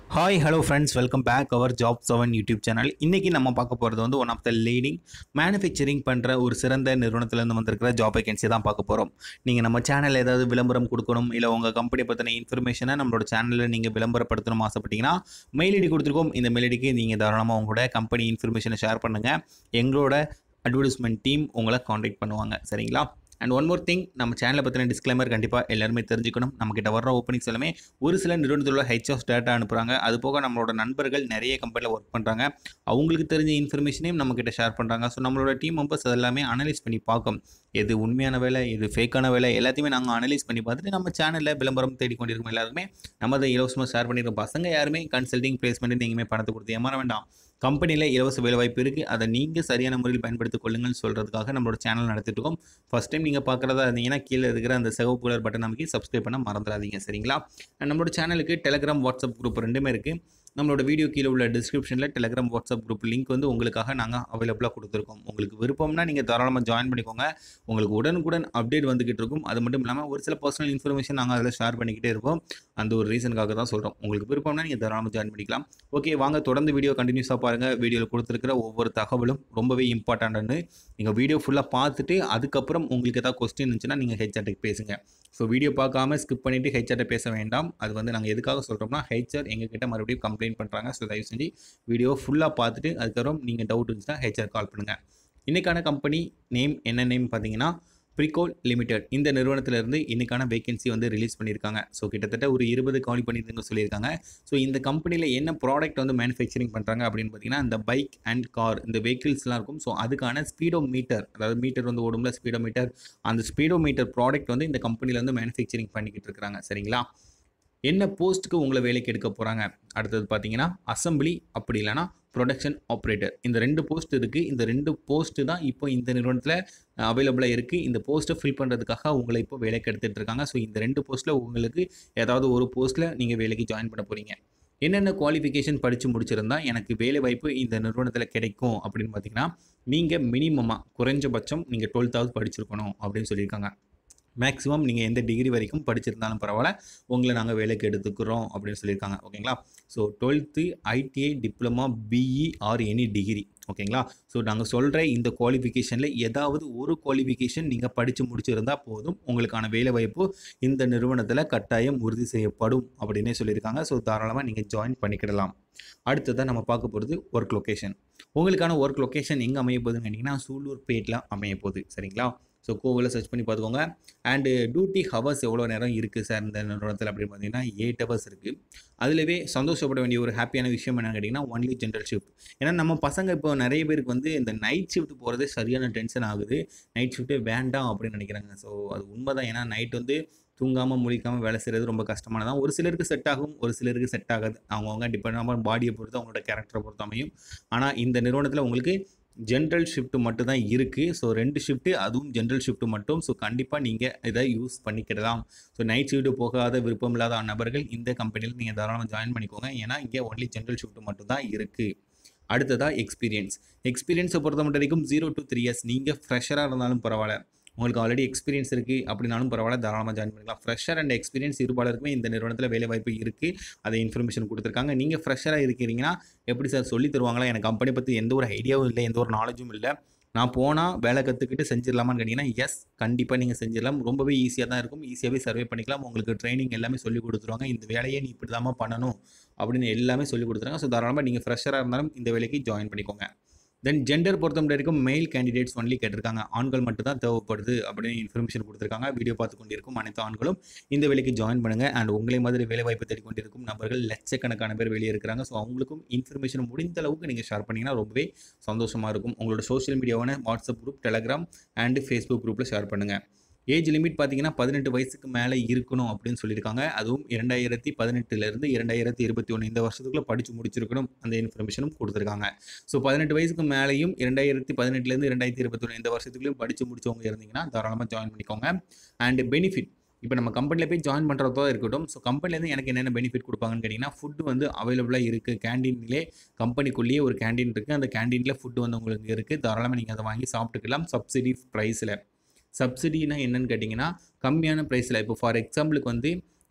hi hello friends welcome back our job seven YouTube channel இன்றைக்கி நம்ம பார்க்க போகிறது வந்து one of the leading manufacturing பண்ணுற ஒரு சிறந்த நிறுவனத்துலேருந்து வந்திருக்கிற ஜாப் வேகன்சி தான் பார்க்க போகிறோம் நீங்கள் நம்ம சேனலில் ஏதாவது விளம்பரம் கொடுக்கணும் இல்லை உங்கள் கம்பெனி பற்றின இன்ஃபர்மேஷனை நம்மளோட சேனலில் நீங்கள் விளம்பரப்படுத்தணும் ஆசைப்பட்டீங்கன்னா மெயில் ஐடி கொடுத்துருக்கோம் இந்த மெயில் ஐடிக்கு நீங்கள் தாராளமாக உங்களோட கம்பெனி இன்ஃபர்மேஷனை ஷேர் பண்ணுங்கள் எங்களோட அட்வர்டைஸ்மெண்ட் டீம் உங்களை காண்டாக்ட் பண்ணுவாங்க சரிங்களா அண்ட் ஒன் மோர் திங் நம்ம சேனலை பற்றின டிஸ்க்ளைமர் கண்டிப்பாக எல்லாருமே தெரிஞ்சுக்கணும் நம்மக்கிட்ட வர்ற ஓப்பனிங்ஸ் எல்லாமே ஒரு சில நிறுவனத்தில் ஹெச்எஃப் டேட்டா அனுப்புகிறாங்க அது போக நம்மளோட நண்பர்கள் நிறைய கம்பெனியில் ஒர்க் பண்ணுறாங்க அவங்களுக்கு தெரிஞ்ச இன்ஃபர்மேஷனையும் நம்மக்கிட்ட ஷேர் பண்ணுறாங்க ஸோ நம்மளோட டீம் மெம்பர்ஸ் அதெல்லாமே அனலைஸ் பண்ணி பார்க்கும் எது உண்மையான வேலை எது ஃபேக்கான வேலை எல்லாத்தையுமே நாங்கள் அனலைஸ் பண்ணி பார்த்துட்டு நம்ம சேனலில் விளம்பரம் தேடிக்கொண்டிருக்கோம் எல்லாருமே நம்ம அதை இலவசமாக ஷேர் பண்ணியிருக்கோம் பசங்க யாருமே கன்சல்டிங் பிளேஸ்மெண்ட் எங்கேயுமே பணத்தை கொடுத்து ஏமாற வேண்டாம் கம்பெனியில் இலவச வேலைவாய்ப்பு இருக்குது அதை நீங்கள் சரியான முறையில் பயன்படுத்திக் கொள்ளுங்கள்னு சொல்கிறதுக்காக நம்மளோட சேனல் நடத்திட்டு இருக்கோம் ஃபஸ்ட் டைம் நீங்கள் பார்க்குறதா இருந்தீங்கன்னா கீழே இருக்கிற அந்த சிவப்பு கலர் பட்டன் நமக்கு சப்ஸ்கிரைப் பண்ண மறந்துடாதீங்க சரிங்களா And நம்மளோட சேனலுக்கு டெலிகிராம் வாட்ஸ்அப் குரூப் ரெண்டுமே இருக்குது நம்மளோட வீடியோ கீழே உள்ள டிஸ்கிரிப்ஷனில் டெலிகிராம் வாட்ஸ்அப் குரூப் லிங்க் வந்து உங்களுக்காக நாங்கள் அவைலபிளாக கொடுத்துருக்கோம் உங்களுக்கு விருப்பம்னா நீங்கள் தாராளமாக ஜாயின் பண்ணிக்கோங்க உங்களுக்கு உடனுக்குடன் அப்டேட் வந்துக்கிட்டு இருக்கும் அது மட்டும் இல்லாமல் ஒரு சில பர்சனல் இன்ஃபர்மேஷன் நாங்கள் அதில் ஷேர் பண்ணிக்கிட்டே இருப்போம் அந்த ஒரு ரீசனுக்காக தான் சொல்கிறோம் உங்களுக்கு விருப்பம்னா நீங்கள் தாராளமாக ஜாயின் பண்ணிக்கலாம் ஓகே வாங்க தொடர்ந்து வீடியோ கண்டினியூஸாக பாருங்கள் வீடியோவில் கொடுத்துருக்கிற ஒவ்வொரு தகவலும் ரொம்பவே இம்பார்ட்டண்ட்னு நீங்கள் வீடியோ ஃபுல்லாக பார்த்துட்டு அதுக்கப்புறம் உங்களுக்கு ஏதாவது கொஸ்டின் இருந்துச்சுன்னா நீங்கள் ஹெச்ஆர்ட்டுக்கு பேசுங்க ஸோ வீடியோ பார்க்காம ஸ்கிப் பண்ணிவிட்டு ஹெச்ஆர்ட்ட பேச வேண்டாம் அது வந்து நாங்கள் எதுக்காக சொல்கிறோம்னா ஹெச்ஆர் எங்ககிட்ட மறுபடியும் கம்ப்ளைண்ட் பண்ணுறாங்க ஸோ தயவு செஞ்சு வீடியோ ஃபுல்லாக பார்த்துட்டு அதுக்கப்புறம் நீங்கள் டவுட் இருந்துச்சுன்னா ஹெச்ஆர் கால் பண்ணுங்கள் இன்றைக்கான கம்பெனி நேம் என்ன நேம் பார்த்தீங்கன்னா ப்ரிகோல் லிமிடெட் இந்த நிறுவனத்திலிருந்து இன்றைக்கான வேகன்சி வந்து ரிலீஸ் பண்ணியிருக்காங்க ஸோ கிட்டத்தட்ட ஒரு இருபது காலி பண்ணியிருந்தவங்க சொல்லியிருக்காங்க ஸோ இந்த கம்பெனியில் என்ன ப்ராடக்ட் வந்து மேனுஃபேக்சரிங் பண்ணுறாங்க அப்படின்னு பார்த்தீங்கன்னா இந்த பைக் அண்ட் கார் இந்த வெஹிக்கிள்ஸ்லாம் இருக்கும் ஸோ அதுக்கான ஸ்பீடோ மீட்டர் அதாவது மீட்டர் வந்து ஓடும்ல ஸ்பீடோ மீட்டர் அந்த ஸ்பீடோ மீட்டர் ப்ராடக்ட் வந்து இந்த கம்பெனியில் வந்து மேனுஃபேக்சரிங் பண்ணிக்கிட்டு இருக்கிறாங்க சரிங்களா என்ன போஸ்ட்டுக்கு உங்களை வேலைக்கு எடுக்க போகிறாங்க அடுத்தது பார்த்தீங்கன்னா அசம்பிளி அப்படி இல்லைனா ப்ரொடக்ஷன் ஆப்ரேட்டர் இந்த ரெண்டு போஸ்ட் இருக்குது இந்த ரெண்டு போஸ்ட்டு தான் இப்போ இந்த நிறுவனத்தில் அவைலபிளாக இருக்குது இந்த போஸ்ட்டை ஃபில் பண்ணுறதுக்காக உங்களை இப்போ வேலைக்கு எடுத்துகிட்டு இருக்காங்க ஸோ இந்த ரெண்டு போஸ்ட்டில் உங்களுக்கு ஏதாவது ஒரு போஸ்ட்டில் நீங்கள் வேலைக்கு ஜாயின் பண்ண போகிறீங்க என்னென்ன குவாலிஃபிகேஷன் படித்து முடிச்சிருந்தா எனக்கு வேலை வாய்ப்பு இந்த நிறுவனத்தில் கிடைக்கும் அப்படின்னு பார்த்தீங்கன்னா நீங்கள் மினிமமாக குறைஞ்சபட்சம் நீங்கள் டுவெல்த்தாவது படிச்சிருக்கணும் அப்படின்னு சொல்லியிருக்காங்க மேக்ஸிமம் நீங்கள் எந்த டிகிரி வரைக்கும் படிச்சிருந்தாலும் பரவாயில்ல உங்களை நாங்கள் வேலைக்கு எடுத்துக்கிறோம் அப்படின்னு சொல்லியிருக்காங்க ஓகேங்களா so twelfth ITI diploma BE or any degree ஓகேங்களா ஸோ நாங்கள் சொல்கிற இந்த குவாலிஃபிகேஷனில் ஏதாவது ஒரு குவாலிஃபிகேஷன் நீங்கள் படித்து முடிச்சிருந்தால் போதும் உங்களுக்கான வேலை வாய்ப்பு இந்த நிறுவனத்தில் கட்டாயம் உறுதி செய்யப்படும் அப்படின்னே சொல்லியிருக்காங்க ஸோ தாராளமாக நீங்கள் ஜாயின் பண்ணிக்கிடலாம் அடுத்ததாக நம்ம பார்க்க போகிறது ஒர்க் லொக்கேஷன் உங்களுக்கான ஒர்க் லொக்கேஷன் எங்கே அமைய போகுதுன்னு கேட்டிங்கன்னா சூலூர்பேட்டில் அமைய போகுது சரிங்களா ஸோ கோவிலில் சர்ச் பண்ணி பார்த்துக்கோங்க அண்டு டியூட்டி ஹவர்ஸ் எவ்வளோ நேரம் இருக்குது சார் இந்த நிறுவனத்தில் அப்படின்னு பார்த்தீங்கன்னா எயிட் ஹவர்ஸ் இருக்குது அதுலவே சந்தோஷப்பட வேண்டிய ஒரு ஹாப்பியான விஷயம் என்னன்னு கேட்டிங்கன்னா ஒன்லி ஜென்ரல் ஷிஃப்ட் ஏன்னா நம்ம பசங்க இப்போ நிறைய பேருக்கு வந்து இந்த நைட் ஷிஃப்ட் போகிறது சரியான டென்ஷன் ஆகுது நைட் ஷிஃப்ட்டே வேண்டாம் அப்படின்னு நினைக்கிறாங்க ஸோ அது உண்மை தான் ஏன்னா நைட் வந்து தூங்காமல் முழிக்காமல் வேலை செய்கிறது ரொம்ப கஷ்டமானதான் ஒரு சிலருக்கு செட் ஆகும் ஒரு சிலருக்கு செட் ஆகாது அவங்கவுங்க டிபெண்ட் ஆகும் பாடியை பொறுத்து அவங்களோட கேரக்டரை பொறுத்து அமையும் ஆனால் இந்த நிறுவனத்தில் உங்களுக்கு ஜென்ரல் ஷிஃப்ட் மட்டும் தான் இருக்குது ஸோ ரெண்டு ஷிஃப்ட்டு அதுவும் ஜென்ரல் ஷிஃப்ட் மட்டும் ஸோ கண்டிப்பாக நீங்கள் இதை யூஸ் பண்ணிக்கிடலாம் ஸோ நைட் ஷிஃப்ட் போகாத விருப்பம் இல்லாத நபர்கள் இந்த கம்பெனியில் நீங்கள் தாராளமாக ஜாயின் பண்ணிக்கோங்க ஏன்னா இங்கே ஒன்லி ஜென்ரல் ஷிஃப்ட் மட்டும் தான் இருக்குது அடுத்ததாக எக்ஸ்பீரியன்ஸ் எக்ஸ்பீரியன்ஸை பொறுத்த மட்டும் வரைக்கும் ஜீரோ டு த்ரீ இயர்ஸ் நீங்கள் ஃப்ரெஷராக இருந்தாலும் பரவாயில்ல உங்களுக்கு ஆல்ரெடி எக்ஸ்பீரியன்ஸ் இருக்குது அப்படின்னாலும் பரவாயில்ல தாராளமாக ஜாயின் பண்ணிக்கலாம் ஃப்ரெஷர் அண்ட் எக்ஸ்பீரியன்ஸ் இருபாலருக்குமே இந்த நிறுவனத்தில் வேலை வாய்ப்பு இருக்குது அதை இன்ஃபர்மேஷன் கொடுத்துருக்காங்க நீங்கள் ஃப்ரெஷராக இருக்கிறீங்கன்னா எப்படி சார் சொல்லி தருவாங்களா எனக்கு கம்பெனி பற்றி எந்த ஒரு ஐடியாவும் இல்லை எந்த ஒரு நாலேஜும் இல்லை நான் போனால் வேலை கற்றுக்கிட்டு செஞ்சிடலாமான்னு கேட்டிங்கன்னா எஸ் கண்டிப்பாக நீங்கள் செஞ்சிடலாம் ரொம்பவே ஈஸியாக தான் இருக்கும் ஈஸியாகவே சர்வே பண்ணிக்கலாம் உங்களுக்கு ட்ரைனிங் எல்லாமே சொல்லி கொடுத்துருவாங்க இந்த வேலையை நீ இப்படி தான் பண்ணணும் அப்படின்னு எல்லாமே சொல்லி கொடுத்துருவாங்க ஸோ தாராளமாக நீங்கள் ஃப்ரெஷராக இருந்தாலும் இந்த வேலைக்கு ஜாயின் பண்ணிக்கோங்க தென் ஜெண்டர் பொறுத்த வரைக்கும் மெயில் கேண்டிடேட்ஸ் ஒன்லி கேட்டிருக்காங்க ஆண்கள் மட்டும் தான் தேவைப்படுது அப்படின்னு இன்ஃபர்மேஷன் கொடுத்துருக்காங்க வீடியோ பார்த்து கொண்டிருக்கும் அனைத்து ஆண்களும் இந்த வேலைக்கு ஜாயின் பண்ணுங்கள் அண்ட் உங்களை மாதிரி வேலை வாய்ப்பு தேடிக்கொண்டிருக்கும் நபர்கள் லட்சக்கணக்கான பேர் வெளியே இருக்கிறாங்க ஸோ அவங்களுக்கும் இன்ஃபர்மேஷன் முடிந்த அளவுக்கு நீங்கள் ஷேர் பண்ணிங்கன்னா ரொம்பவே சந்தோஷமாக இருக்கும் உங்களோட சோஷியல் மீடியாவான WhatsApp group Telegram and Facebook குரூப்பில் ஷேர் பண்ணுங்கள் ஏஜ் லிமிட் பார்த்தீங்கன்னா பதினெட்டு வயசுக்கு மேலே இருக்கணும் அப்படின்னு சொல்லியிருக்காங்க அதுவும் இரண்டாயிரத்தி பதினெட்டுலேருந்து இரண்டாயிரத்தி இருபத்தி ஒன்று இந்த வருஷத்துக்குள்ளே படித்து முடிச்சிருக்கணும் அந்த இன்ஃபர்மேஷனும் கொடுத்துருக்காங்க ஸோ பதினெட்டு வயசுக்கு மேலேயும் இரண்டாயிரத்தி பதினெட்டுலேருந்து இரண்டாயிரத்தி இருபத்தொன்று இந்த வருஷத்துக்குள்ளேயும் படித்து முடிச்சவங்க இருந்தீங்கன்னா தாராளமாக ஜாயின் பண்ணிக்கோங்க அண்ட் பெனிஃபிட் இப்போ நம்ம கம்பெனியில் போய் ஜாயின் பண்ணுறதோ இருக்கட்டும் ஸோ கம்பெனிலேருந்து எனக்கு என்னென்ன பெனிஃபிட் கொடுப்பாங்கன்னு கேட்டிங்கன்னா ஃபுட்டு வந்து அவைலபிளாக இருக்குது கேண்டீன்லேயே கம்பெனிக்குள்ளேயே ஒரு கேண்டீன் இருக்குது அந்த கேண்டீனில் ஃபுட்டு வந்து உங்களுக்கு இருக்குது தாராளமாக நீங்கள் அதை வாங்கி சாப்பிட்டுக்கலாம் சப்சிடி ப்ரைஸில் சப்சிடினா என்னன்னு கேட்டிங்கன்னா கம்மியான ப்ரைஸில் இப்போ ஃபார் எக்ஸாம்பிளுக்கு வந்து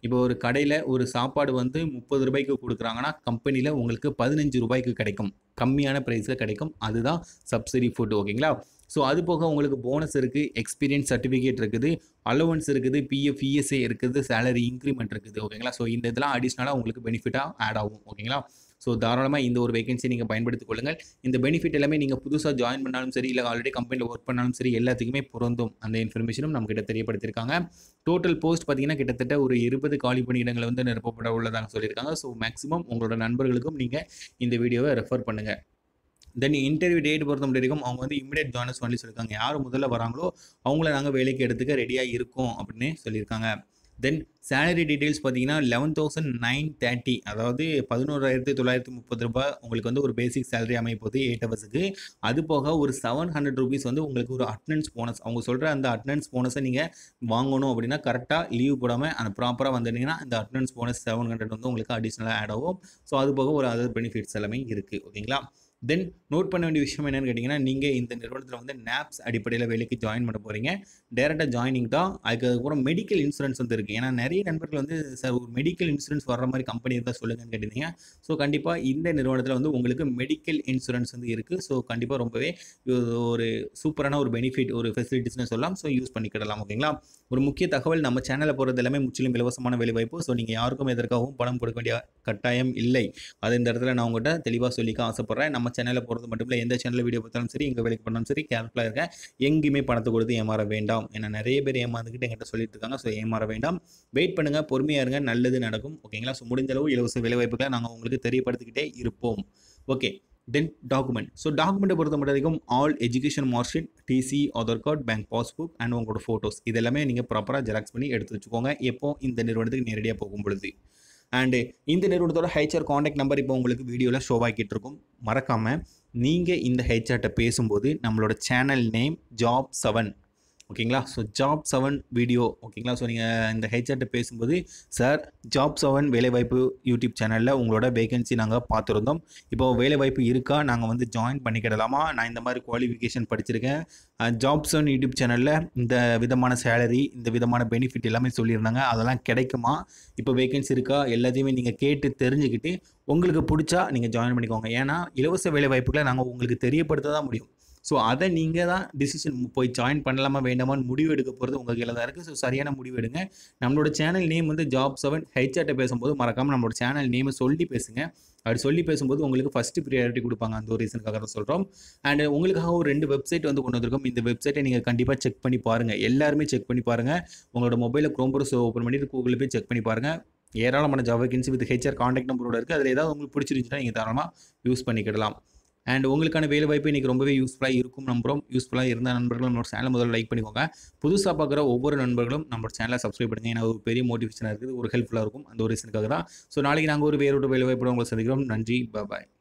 இப்போ ஒரு கடையில் ஒரு சாப்பாடு வந்து முப்பது ரூபாய்க்கு கொடுக்குறாங்கன்னா கம்பெனியில் உங்களுக்கு பதினஞ்சு ரூபாய்க்கு கிடைக்கும் கம்மியான ப்ரைஸில் கிடைக்கும் அதுதான் சப்சிடி ஃபுட் ஓகேங்களா ஸோ அது போக உங்களுக்கு போனஸ் இருக்குது எக்ஸ்பீரியன்ஸ் சர்டிஃபிகேட் இருக்குது அலவன்ஸ் இருக்குது பிஎஃப் இஎஸ்ஐ இருக்குது சேலரி இன்க்ரிமெண்ட் இருக்குது ஓகேங்களா ஸோ இந்த இதெல்லாம் அடிஷ்னலாக உங்களுக்கு பெனிஃபிட்டாக ஆட் ஆகும் ஓகேங்களா ஸோ தாராளமாக இந்த ஒரு வேகன்சி நீங்கள் பயன்படுத்திக் கொள்ளுங்கள் இந்த பெனிஃபிட் எல்லாமே நீங்கள் புதுசாக ஜாயின் பண்ணாலும் சரி இல்லை ஆல்ரெடி கம்பெனியில் ஒர்க் பண்ணாலும் சரி எல்லாத்துக்குமே பொருந்தும் அந்த இன்ஃபர்மேஷனும் நம்மக்கிட்ட தெரியப்படுத்தியிருக்காங்க டோட்டல் போஸ்ட் பார்த்தீங்கன்னா கிட்டத்தட்ட ஒரு இருபது காலி பணியிடங்களை வந்து நிரப்பப்பட உள்ளதாக சொல்லியிருக்காங்க ஸோ மேக்ஸிமம் உங்களோட நண்பர்களுக்கும் நீங்கள் இந்த வீடியோவை ரெஃபர் பண்ணுங்கள் தென் இன்டர்வியூ டேட் பொறுத்த வரைக்கும் அவங்க வந்து இமிடியட் ஜாயினர்ஸ் பண்ணி சொல்லியிருக்காங்க யார் முதல்ல வராங்களோ அவங்கள நாங்கள் வேலைக்கு எடுத்துக்க ரெடியாக இருக்கோம் அப்படின்னு சொல்லியிருக்காங்க தென் சேலரி டீட்டெயில்ஸ் பார்த்தீங்கன்னா லெவன் தௌசண்ட் நைன் தேர்ட்டி அதாவது பதினோராயிரத்தி தொள்ளாயிரத்தி முப்பது ரூபாய் உங்களுக்கு வந்து ஒரு பேசிக் சேலரி அமைய போகுது எயிட் ஹவர்ஸுக்கு அது போக ஒரு செவன் ஹண்ட்ரட் ருபீஸ் வந்து உங்களுக்கு ஒரு அட்டனன்ஸ் போனஸ் அவங்க சொல்கிற அந்த அட்டனன்ஸ் போனஸை நீங்கள் வாங்கணும் அப்படின்னா கரெக்டாக லீவ் போடாமல் அந்த ப்ராப்பராக வந்துட்டீங்கன்னா அந்த அட்டனன்ஸ் போனஸ் செவன் ஹண்ட்ரட் வந்து உங்களுக்கு அடிஷ்னலாக ஆட் ஆகும் ஸோ அது போக ஒரு அதர் பெனிஃபிட்ஸ் எல்லாமே இருக்குது ஓகேங்களா தென் நோட் பண்ண வேண்டிய விஷயம் என்னென்னு கேட்டிங்கன்னா நீங்கள் இந்த நிறுவனத்தில் வந்து நாப்ஸ் அடிப்படையில் வேலைக்கு ஜாயின் பண்ண போகிறீங்க டேரெக்டாக ஜாயினிங் தான் அதுக்கப்புறம் மெடிக்கல் இன்சூரன்ஸ் வந்து இருக்குது ஏன்னா நிறைய நண்பர்கள் வந்து சார் ஒரு மெடிக்கல் இன்சூரன்ஸ் வர்ற மாதிரி கம்பெனி இருந்தால் சொல்லுங்கன்னு கேட்டிருந்தீங்க ஸோ கண்டிப்பாக இந்த நிறுவனத்தில் வந்து உங்களுக்கு மெடிக்கல் இன்சூரன்ஸ் வந்து இருக்குது ஸோ கண்டிப்பாக ரொம்பவே ஒரு சூப்பரான ஒரு பெனிஃபிட் ஒரு ஃபெசிலிட்டிஸ்னு சொல்லலாம் ஸோ யூஸ் பண்ணிக்கிடலாம் ஓகேங்களா ஒரு முக்கிய தகவல் நம்ம சேனலில் போகிறது எல்லாமே முற்றிலும் இலவசமான வேலைவாய்ப்பு ஸோ நீங்கள் யாருக்கும் எதற்காகவும் பணம் கொடுக்க வேண்டிய கட்டாயம் இல்லை அது இந்த இடத்துல நான் உங்கள்கிட்ட தெளிவாக சொல்லிக்க ஆசைப்பட்றேன் நம்ம சேனலில் போகிறது மட்டும் இல்லை எந்த சேனலில் வீடியோ பார்த்தாலும் சரி எங்கள் வேலைக்கு பண்ணாலும் சரி கேர்ஃபுல்லாக இருக்கேன் எங்கேயுமே பணத்தை கொடுத்து ஏமாற வேண்டாம் ஏன்னா நிறைய பேர் ஏமாந்துக்கிட்டு என்கிட்ட சொல்லிட்டு இருக்காங்க ஸோ ஏமாற வேண்டாம் வெயிட் பண்ணுங்கள் பொறுமையாக இருங்க நல்லது நடக்கும் ஓகேங்களா ஸோ முடிஞ்ச அளவு இலவச வேலைவாய்ப்புகளை நாங்கள் உங்களுக்கு தெரியப்படுத்திக்கிட்டே இருப்போம் ஓகே தென் டாக்குமெண்ட் ஸோ டாக்குமெண்ட்டை பொறுத்த மட்டும் வரைக்கும் all education marksheet TC Aadhaar card bank passbook and உங்களோட ஃபோட்டோஸ் இதெல்லாமே நீங்கள் ப்ராப்பராக ஜெராக்ஸ் பண்ணி எடுத்து வச்சுக்கோங்க எப்போ இந்த நிறுவனத்துக்கு நேரடியாக போகும் பொழுது அண்டு இந்த நிறுவனத்தோட ஹெச்ஆர் காண்டாக்ட் நம்பர் இப்போ உங்களுக்கு வீடியோவில் ஷோ ஆகிட்டு இருக்கும் மறக்காமல் நீங்கள் இந்த ஹெச்ஆர்ட்ட பேசும்போது நம்மளோட சேனல் நேம் ஜாப் செவன் ஓகேங்களா ஸோ ஜாப் செவன் வீடியோ ஓகேங்களா ஸோ நீங்கள் இந்த ஹெச்ஆர்ட்ட பேசும்போது சார் ஜாப் செவன் வேலைவாய்ப்பு யூடியூப் சேனலில் உங்களோட வேகன்சி நாங்கள் பார்த்துருந்தோம் இப்போ வேலைவாய்ப்பு இருக்கா நாங்கள் வந்து ஜாயின் பண்ணிக்கிடலாமா நான் இந்த மாதிரி குவாலிஃபிகேஷன் படிச்சிருக்கேன் ஜாப் செவன் யூடியூப் சேனலில் இந்த விதமான சேலரி இந்த விதமான பெனிஃபிட் எல்லாமே சொல்லியிருந்தாங்க அதெல்லாம் கிடைக்குமா இப்போ வேகன்சி இருக்கா எல்லாத்தையுமே நீங்கள் கேட்டு தெரிஞ்சுக்கிட்டு உங்களுக்கு பிடிச்சா நீங்கள் ஜாயின் பண்ணிக்கோங்க ஏன்னா இலவச வேலைவாய்ப்புகளை நாங்கள் உங்களுக்கு தெரியப்படுத்த தான் முடியும் ஸோ அதை நீங்கள் தான் டிசிஷன் போய் ஜாயின் பண்ணலாமா வேண்டாமான்னு முடிவு எடுக்க போகிறது உங்கள் கையில் தான் இருக்குது ஸோ சரியான முடிவு எடுங்க நம்மளோட சேனல் நேம் வந்து ஜாப் செவன் ஹெச்ஆர்ட்ட பேசும்போது மறக்காமல் நம்மளோட சேனல் நேமை சொல்லி பேசுங்க அப்படி சொல்லி பேசும்போது உங்களுக்கு ஃபஸ்ட்டு ப்ரியாரிட்டி கொடுப்பாங்க அந்த ஒரு ரீசனுக்காக தான் சொல்கிறோம் அண்ட் உங்களுக்காக ஒரு ரெண்டு வெப்சைட் வந்து கொண்டு வந்திருக்கோம் இந்த வெப்சைட்டை நீங்கள் கண்டிப்பாக செக் பண்ணி பாருங்கள் எல்லாருமே செக் பண்ணி பாருங்கள் உங்களோட மொபைலில் க்ரோம் ப்ரோஸ் ஓப்பன் பண்ணிட்டு கூகுளில் போய் செக் பண்ணி பாருங்கள் ஏராளமான job vacancy with HR contact நம்பரோட இருக்குது அதில் ஏதாவது உங்களுக்கு பிடிச்சிருந்துச்சுன்னா நீங்கள் தாராளமாக யூஸ் பண்ணிக்கிடலாம் அண்ட் உங்களுக்கான வேலை வாய்ப்பு இன்றைக்கி ரொம்பவே யூஸ்ஃபுல்லாக இருக்கும் நம்புகிறோம் யூஸ்ஃபுல்லாக இருந்த நண்பர்களும் நம்மளோட சேனலை முதல்ல லைக் பண்ணிக்கோங்க புதுசாக பார்க்குற ஒவ்வொரு நண்பர்களும் நம்மளோட சேனலை சப்ஸ்கிரைப் பண்ணுங்க ஏன்னா ஒரு பெரிய மோட்டிவேஷனாக இருக்குது ஒரு ஹெல்ப்ஃபுல்லாக இருக்கும் அந்த ஒரு ரீசனுக்காக தான் ஸோ நாளைக்கு நாங்கள் ஒரு வேறொரு வேலை வாய்ப்பு உங்களை சந்திக்கிறோம் நன்றி பாய்